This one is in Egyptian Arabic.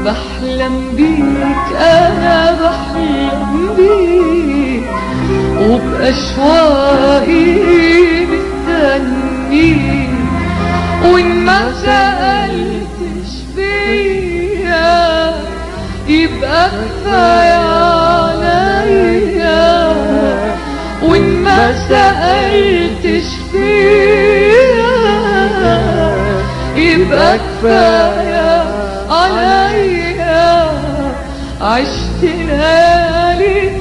بحلم بيك انا بحلم بيك وبأشواقي مستنيك وإن ما سألتش فيا يبقى كفاية عليا وإن ما سألتش فيا يبقى كفاية عليا عشت ليالي